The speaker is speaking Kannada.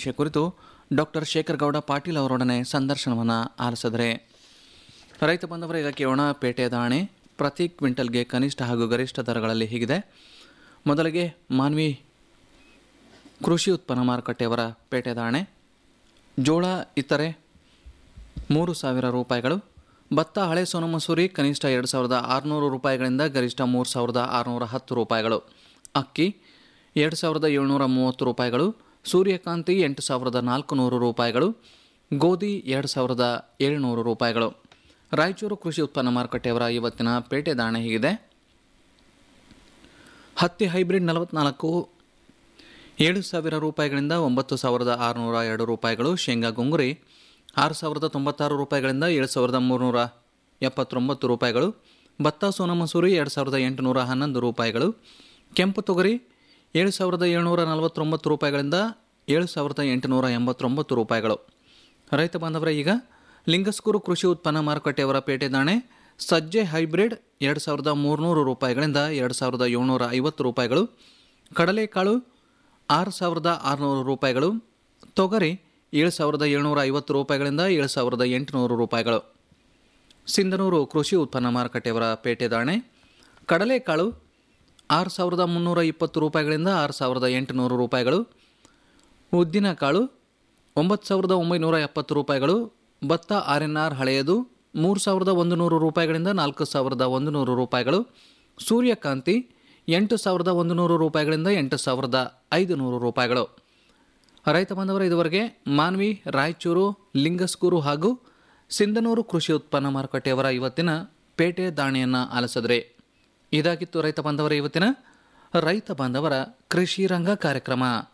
ವಿಷಯ ಕುರಿತು ಡಾಕ್ಟರ್ ಶೇಖರ್ ಗೌಡ ಪಾಟೀಲ್ ಅವರೊಡನೆ ಸಂದರ್ಶನವನ್ನು ಆಲಿಸಿದರೆ ರೈತ ಬಂದವರ ಈಗ ಕೇಳೋಣ ಪೇಟೆ ದಾಣೆ ಪ್ರತಿ ಕ್ವಿಂಟಲ್ಗೆ ಕನಿಷ್ಠ ಹಾಗೂ ಗರಿಷ್ಠ ದರಗಳಲ್ಲಿ ಹೀಗಿದೆ ಮೊದಲಿಗೆ ಮಾನ್ವಿ ಕೃಷಿ ಉತ್ಪನ್ನ ಮಾರುಕಟ್ಟೆಯವರ ಪೇಟೆ ದಾಣೆ ಜೋಳ ಇತರೆ ಮೂರು ಸಾವಿರ ರೂಪಾಯಿಗಳು ಭತ್ತ ಹಳೆ ಸೋನ ಮಸೂರಿ ಕನಿಷ್ಠ ಎರಡು ಸಾವಿರದ ಆರುನೂರು ರೂಪಾಯಿಗಳಿಂದ ಗರಿಷ್ಠ ಮೂರು ಸಾವಿರದ ಆರುನೂರ ಹತ್ತು ರೂಪಾಯಿಗಳು ಅಕ್ಕಿ ಎರಡು ಸಾವಿರದ ಏಳ್ನೂರ ಮೂವತ್ತು ರೂಪಾಯಿಗಳು ಸೂರ್ಯಕಾಂತಿ ಎಂಟು ಸಾವಿರದ ನಾಲ್ಕು ನೂರು ರೂಪಾಯಿಗಳು ಗೋಧಿ ಎರಡು ಸಾವಿರದ ಏಳುನೂರು ರೂಪಾಯಿಗಳು ರಾಯಚೂರು ಕೃಷಿ ಉತ್ಪನ್ನ ಮಾರುಕಟ್ಟೆಯವರ ಇವತ್ತಿನ ಪೇಟೆ ದಾಣೆ ಹೀಗಿದೆ ಹತ್ತಿ ಹೈಬ್ರಿಡ್ ನಲವತ್ನಾಲ್ಕು ಏಳು ಸಾವಿರ ರೂಪಾಯಿಗಳಿಂದ ಒಂಬತ್ತು ಸಾವಿರದ ಆರುನೂರ ಎರಡು ರೂಪಾಯಿಗಳು ಶೇಂಗಾ ಗುಂಗುರಿ ಆರು ಸಾವಿರದ ತೊಂಬತ್ತಾರು ರೂಪಾಯಿಗಳಿಂದ ಏಳು ಸಾವಿರದ ಮೂರುನೂರ ಎಪ್ಪತ್ತೊಂಬತ್ತು ರೂಪಾಯಿಗಳು ಭತ್ತ ಸೋನ ಮಸೂರಿ ಎರಡು ಸಾವಿರದ ಎಂಟುನೂರ ಹನ್ನೊಂದು ರೂಪಾಯಿಗಳು ಕೆಂಪು ತೊಗರಿ ಏಳು ಸಾವಿರದ ಏಳ್ನೂರ ನಲವತ್ತೊಂಬತ್ತು ರೂಪಾಯಿಗಳಿಂದ ಏಳು ಸಾವಿರದ ಎಂಟುನೂರ ಎಂಬತ್ತೊಂಬತ್ತು ರೂಪಾಯಿಗಳು ರೈತ ಬಾಂಧವರ ಈಗ ಲಿಂಗಸ್ಕೂರು ಕೃಷಿ ಉತ್ಪನ್ನ ಮಾರುಕಟ್ಟೆಯವರ ಪೇಟೆ ದಾಣೆ ಸಜ್ಜೆ ಹೈಬ್ರಿಡ್ ಎರಡು ಸಾವಿರದ ಮೂರುನೂರು ರೂಪಾಯಿಗಳಿಂದ ಎರಡು ಸಾವಿರದ ಏಳ್ನೂರ ಐವತ್ತು ರೂಪಾಯಿಗಳು ಕಡಲೆಕಾಳು ಆರು ಸಾವಿರದ ಆರುನೂರು ರೂಪಾಯಿಗಳು ತೊಗರಿ ಏಳು ಸಾವಿರದ ಏಳ್ನೂರ ಐವತ್ತು ರೂಪಾಯಿಗಳಿಂದ ಏಳು ಸಾವಿರದ ಎಂಟುನೂರು ರೂಪಾಯಿಗಳು ಸಿಂಧನೂರು ಕೃಷಿ ಉತ್ಪನ್ನ ಮಾರುಕಟ್ಟೆಯವರ ಪೇಟೆ ದಾಣೆ ಕಡಲೆಕಾಳು ಆರು ಸಾವಿರದ ಮುನ್ನೂರ ಇಪ್ಪತ್ತು ರೂಪಾಯಿಗಳಿಂದ ಆರು ಸಾವಿರದ ಎಂಟುನೂರು ರೂಪಾಯಿಗಳು ಉದ್ದಿನಕಾಳು ಒಂಬತ್ತು ಸಾವಿರದ ಒಂಬೈನೂರ ಎಪ್ಪತ್ತು ರೂಪಾಯಿಗಳು ಭತ್ತ ಆರ್ ಎನ್ ಆರ್ ಹಳೆಯದು ಮೂರು ಸಾವಿರದ ಒಂದು ನೂರು ರೂಪಾಯಿಗಳಿಂದ ನಾಲ್ಕು ಸಾವಿರದ ಒಂದು ನೂರು ರೂಪಾಯಿಗಳು ಸೂರ್ಯಕಾಂತಿ ಎಂಟು ಸಾವಿರದ ಒಂದು ನೂರು ರೂಪಾಯಿಗಳಿಂದ ಎಂಟು ಸಾವಿರದ ಐದು ನೂರು ರೂಪಾಯಿಗಳು ರೈತ ಬಾಂಧವರ ಇದುವರೆಗೆ ಮಾನ್ವಿ ರಾಯಚೂರು ಲಿಂಗಸ್ಕೂರು ಹಾಗೂ ಸಿಂಧನೂರು ಕೃಷಿ ಉತ್ಪನ್ನ ಮಾರುಕಟ್ಟೆಯವರ ಇವತ್ತಿನ ಪೇಟೆ ದಾಣಿಯನ್ನು ಆಲಿಸಿದ್ರೆ ಇದಾಗಿತ್ತು ರೈತ ಬಾಂಧವರ ಇವತ್ತಿನ ರೈತ ಬಾಂಧವರ ಕೃಷಿ ರಂಗ ಕಾರ್ಯಕ್ರಮ